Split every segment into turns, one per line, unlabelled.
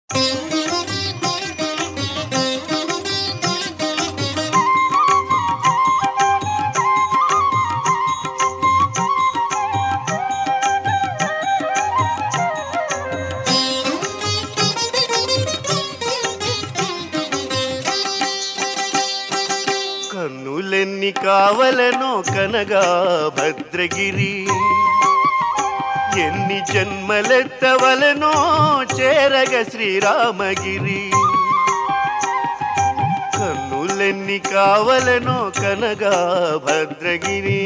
కన్నులెన్ని కావలనో కనగా భద్రగిరి ఎన్ని జన్మలెత్తవలనో చేరగ శ్రీరామగిరి కన్నులెన్ని కావలనో కనగా భద్రగిరి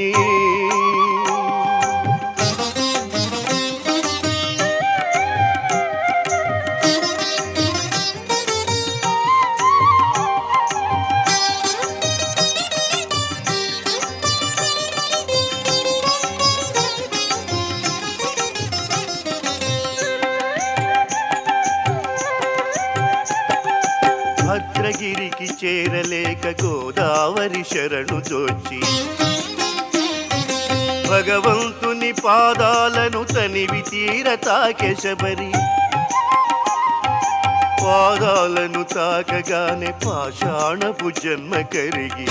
భద్రగిరికి చేరలేక గోదావరి శరణు దోచి భగవంతుని పాదాలను తనివి తీర తాకెశబరి పాదాలను తాకగానే పాషాణపు జన్మ కరిగి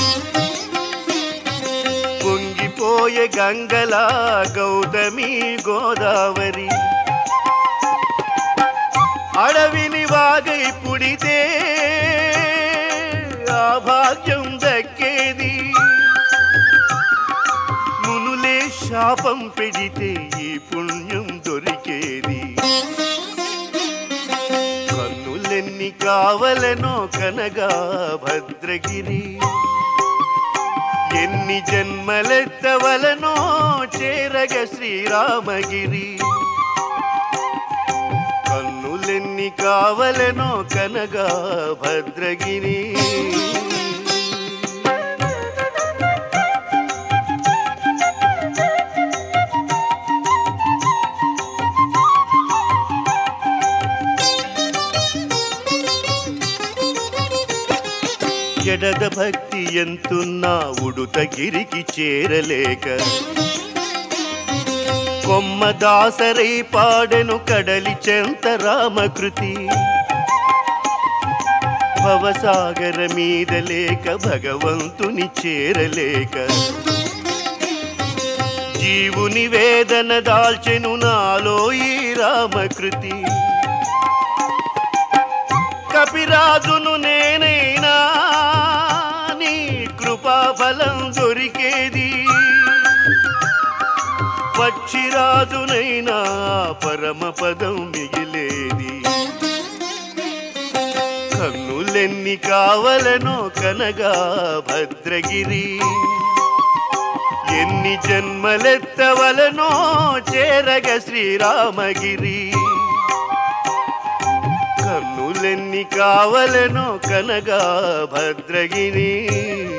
పొంగిపోయే గంగలా గౌతమి గోదావరి అడవిని వాగై పుడితే ఆ భాగ్యం దక్కేది మునులే శాపం పెడితే ఈ పుణ్యం దొరికేది కన్నులెన్ని కావలనో కనగా భద్రగిరి ఎన్ని జన్మలెత్తవలనో చేరగ శ్రీరామగిరి కన్నులెన్ని కావలనో కనగా భద్రగిరి ఎడద భక్తి ఎంతున్నా ఉడుతగిరికి చేరలేక కొమ్మ దాసరై పాడెను కడలి చెంత రామకృతి భవసాగర మీద లేక భగవంతుని చేరలేక జీవుని వేదన దాల్చెను నాలో ఈ రామకృతి కపిరాజును నేనైనా నీ కృపాఫలం దొరికేది పక్షిరాజునైనా పరమ పదం మిగిలేది కన్నులెన్ని కావలనో కనగా భద్రగిరి ఎన్ని జన్మలెత్తవలనో చేరగ శ్రీరామగిరి కన్నులెన్ని కావలనో కనగా భద్రగిరి